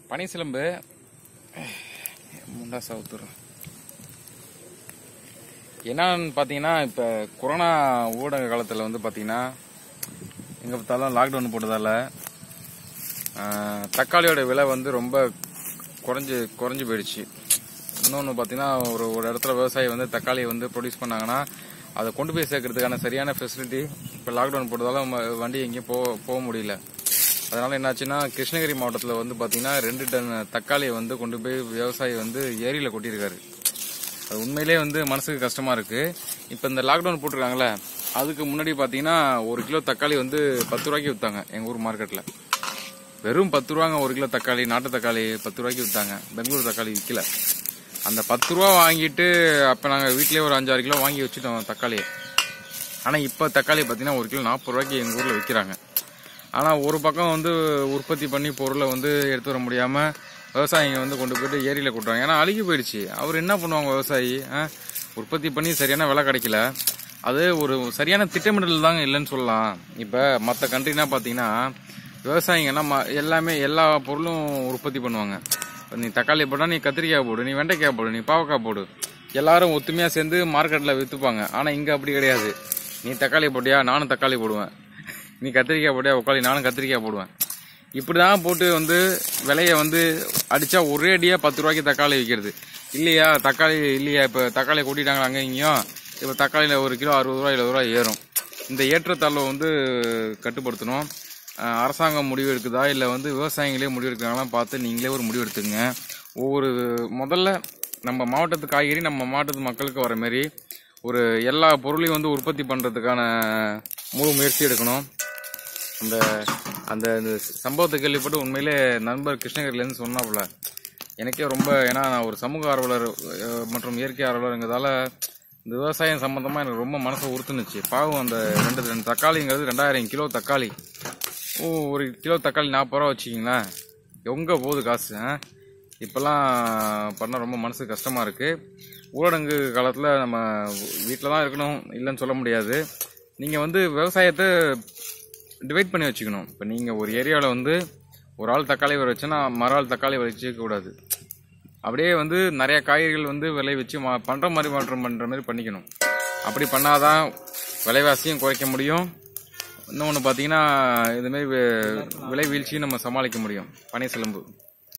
பனிசிலம்பு முண்டா சவுத்துறோம் என்னன்னு பார்த்தீங்கன்னா இப்போ கொரோனா ஊடக காலத்தில் வந்து பார்த்தீங்கன்னா எங்கே பார்த்தாலும் லாக்டவுன் போட்டதால ஆஹ், தக்காளியோட விலை வந்து ரொம்ப குறைஞ்சு குறைஞ்சு போயிடுச்சு இன்னொன்று பார்த்தீங்கன்னா ஒரு ஒரு இடத்துல விவசாயி வந்து தக்காளியை வந்து ப்ரொடியூஸ் பண்ணாங்கன்னா அதை கொண்டு போய் சேர்க்கறதுக்கான சரியான ஃபெசிலிட்டி இப்போ லாக்டவுன் போட்டதால ம- வண்டி எங்கேயும் போக போக முடியல அதனால என்னாச்சுன்னா கிருஷ்ணகிரி மாவட்டத்தில் வந்து பார்த்தீங்கன்னா ரெண்டு டன் தக்காளியை வந்து கொண்டு போய் விவசாயி வந்து ஏரியில் கொட்டியிருக்காரு அது உண்மையிலே வந்து மனசுக்கு கஷ்டமா இருக்கு இப்போ இந்த லாக்டவுன் போட்டிருக்காங்களே அதுக்கு முன்னாடி பார்த்தீங்கன்னா ஒரு கிலோ தக்காளி வந்து பத்து ரூபாய்க்கு வித்தாங்க எங்கள் ஊர் மார்க்கெட்டில் வெறும் பத்து ரூபாங்க ஒரு கிலோ தக்காளி நாட்டு தக்காளி பத்து ரூபாய்க்கு வித்தாங்க பெங்களூர் தக்காளி விற்கல அந்த பத்து ரூபா வாங்கிட்டு அப்போ நாங்கள் வீட்டிலேயே ஒரு அஞ்சாறு கிலோ வாங்கி வச்சுட்டோம் தக்காளியை ஆனால் இப்போ தக்காளி பார்த்தீங்கன்னா ஒரு கிலோ நாற்பது ரூபாய்க்கு எங்கள் ஊரில் விற்கிறாங்க ஆனால் ஒரு பக்கம் வந்து உற்பத்தி பண்ணி பொருளை வந்து எடுத்து வர முடியாமல் விவசாயிங்க வந்து கொண்டு போயிட்டு ஏரியில் கொட்டுறாங்க ஏன்னா அழுகி போயிடுச்சு அவர் என்ன பண்ணுவாங்க விவசாயி ஆ? உற்பத்தி பண்ணி சரியான விலை கிடைக்கல அது ஒரு சரியான திட்டமிடல் தாங்க இல்லைன்னு சொல்லலாம் இப்போ மற்ற கண்ட்ரினா பார்த்தீங்கன்னா விவசாயிங்கன்னா ம- எல்லாமே எல்லா பொருளும் உற்பத்தி பண்ணுவாங்க இப்ப நீ தக்காளி போட்டா நீ கத்திரிக்காய் போடு நீ வெண்டைக்காய் போடு நீ பாவக்காய் போடு எல்லாரும் ஒத்துமையா சேர்ந்து மார்க்கெட்ல வித்துப்பாங்க ஆனா இங்க அப்படி கிடையாது நீ தக்காளி போட்டியா நானும் தக்காளி போடுவேன் நீ கத்திரிக்காய் போட்டியா உக்காளி நானும் கத்திரிக்காய் போடுவேன் இப்படிதான் போட்டு வந்து விலைய வந்து அடிச்சா ஒரே அடியா பத்து ரூபாய்க்கு தக்காளி விற்கிறது இல்லையா தக்காளி இல்லையா இப்ப தக்காளி கூட்டிட்டாங்க அங்க இங்கேயும் இப்ப தக்காளியில ஒரு கிலோ அறுபது ரூபா எழுபது ரூபா ஏறும் இந்த ஏற்றத்தாழ்வை வந்து கட்டுப்படுத்தணும் அஹ் அரசாங்கம் முடிவு எடுக்குதா இல்லை வந்து விவசாயிகளே முடிவு எடுக்கிறாங்களா பார்த்து நீங்களே ஒரு முடிவு எடுத்துங்க ஒவ்வொரு முதல்ல நம்ம மாவட்டத்து காய்கறி நம்ம மாவட்டத்து மக்களுக்கு வர மாதிரி ஒரு எல்லா பொருளையும் வந்து உற்பத்தி பண்ணுறதுக்கான முழு முயற்சி எடுக்கணும் அந்த அந்த இந்த சம்பவத்தை கேள்விப்பட்டு உண்மையிலே நண்பர் கிருஷ்ணகிரிலேருந்து சொன்னாப்புல எனக்கே ரொம்ப ஏன்னா நான் ஒரு சமூக ஆர்வலர் அஹ், மற்றும் இயற்கை ஆர்வலருங்கிறதால இந்த விவசாயம் சம்பந்தமா எனக்கு ரொம்ப மனசை உறுத்துனுச்சு பாவம் அந்த ரெண்டு ரெண்டு தக்காளிங்கிறது ரெண்டாயிரம் கிலோ தக்காளி ஓ ஒரு கிலோ தக்காளி நாற்பது ரூபா வச்சுக்கிங்களேன் எங்க போகுது காசு ஆ? இப்பெல்லாம் பண்ண ரொம்ப மனசுக்கு கஷ்டமா இருக்கு ஊரடங்கு காலத்தில் நம்ம வீட்டில் தான் இருக்கணும் இல்லைன்னு சொல்ல முடியாது நீங்கள் வந்து விவசாயத்தை டிவைட் பண்ணி வச்சுக்கணும் இப்போ நீங்கள் ஒரு ஏரியாவில் வந்து ஒரு ஆள் தக்காளி வர வச்சுன்னா மறு ஆள் தக்காளி வச்சுக்க கூடாது அப்படியே வந்து நிறைய காய்கறிகள் வந்து விளை வச்சு மா பண்ணுற மாதிரி மாற்றம் பண்ணுற மாதிரி பண்ணிக்கணும் அப்படி பண்ணாதான் விலைவாசியும் குறைக்க முடியும் இன்னொன்று பார்த்தீங்கன்னா இதுமாரி வி- விலை வீழ்ச்சியும் நம்ம சமாளிக்க முடியும் பனை சிலம்பு